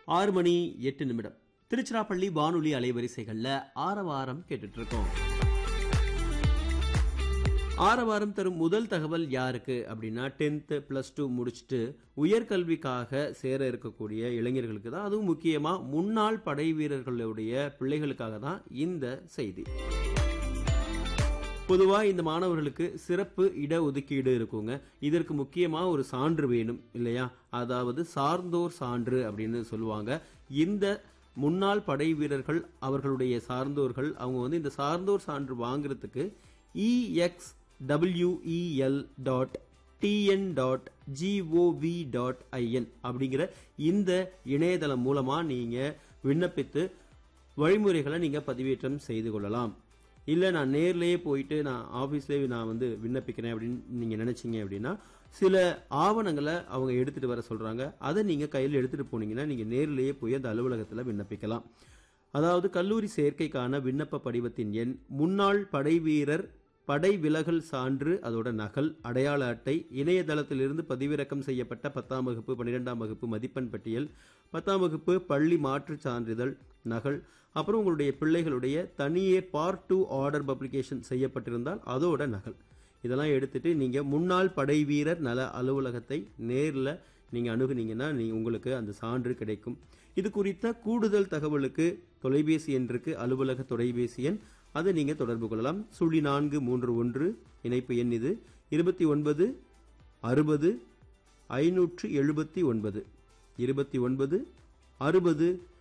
ஆறு மணி எட்டு நிமிடம் திருச்சிராப்பள்ளி வானொலி அலைவரிசைகள்ல ஆரவாரம் கேட்டுட்டு இருக்கோம் ஆரவாரம் தரும் முதல் தகவல் யாருக்கு அப்படின்னா டென்த்து ப்ளஸ் டூ முடிச்சுட்டு உயர்கல்விக்காக சேர இருக்கக்கூடிய இளைஞர்களுக்கு தான் அதுவும் முக்கியமா முன்னாள் படை வீரர்களுடைய பிள்ளைகளுக்காக தான் இந்த செய்தி பொதுவா இந்த மாணவர்களுக்கு சிறப்பு இடஒதுக்கீடு இருக்குங்க இதற்கு முக்கியமா ஒரு சான்று வேணும் இல்லையா அதாவது சார்ந்தோர் சான்று அப்படின்னு சொல்லுவாங்க இந்த முன்னாள் படை வீரர்கள் அவர்களுடைய சார்ந்தோர்கள் அவங்க வந்து இந்த சார்ந்தோர் சான்று வாங்குறதுக்கு EX WEL dot TN dot GOV dot IN அப்படிங்கிற இந்த இணையதளம் மூலமா நீங்க விண்ணப்பித்து வழிமுறைகளை நீங்க பதிவேற்றம் செய்து கொள்ளலாம் இல்லை நான் நேர்லயே போயிட்டு நான் ஆஃபீஸ்லேயே நான் வந்து விண்ணப்பிக்கிறேன் அப்படின்னு நீங்கள் நினைச்சீங்க அப்படின்னா சில ஆவணங்களை அவங்க எடுத்துட்டு வர சொல்றாங்க அதை நீங்கள் கையில் எடுத்துட்டு போனீங்கன்னா நீங்கள் நேர்லயே போய் அந்த அலுவலகத்தில் விண்ணப்பிக்கலாம் அதாவது கல்லூரி சேர்க்கைக்கான விண்ணப்ப படிவத்தின் எண் முன்னாள் படை வீரர் படை விலகல் சான்று அதோட நகல் அடையாள அட்டை இணையதளத்திலிருந்து பதிவிறக்கம் செய்யப்பட்ட பத்தாம் வகுப்பு பன்னிரெண்டாம் வகுப்பு மதிப்பெண் பட்டியல் பத்தாம் வகுப்பு பள்ளி மாற்றுச் சான்றிதழ் நகல் அப்புறம் உங்களுடைய பிள்ளைகளுடைய தனியே பார்ட் டூ ஆர்டர் பப்ளிகேஷன் செய்யப்பட்டிருந்தால் அதோட நகல் இதெல்லாம் எடுத்துட்டு நீங்க முன்னாள் படை வீரர் நல அலுவலகத்தை நேர்ல நீங்க அணுகுனீங்கன்னா நீ உங்களுக்கு அந்த சான்று கிடைக்கும் இது குறித்த கூடுதல் தகவலுக்கு தொலைபேசி எண் இருக்கு அலுவலக தொலைபேசி எண் அதை நீங்க தொடர்பு கொள்ளலாம் சுழி நான்கு மூன்று ஒன்று இணைப்பு எண் இது இருபத்தி ஒன்பது அறுபது ஐநூற்று எழுபத்தி ஒன்பது இருபத்தி ஒன்பது அறுபது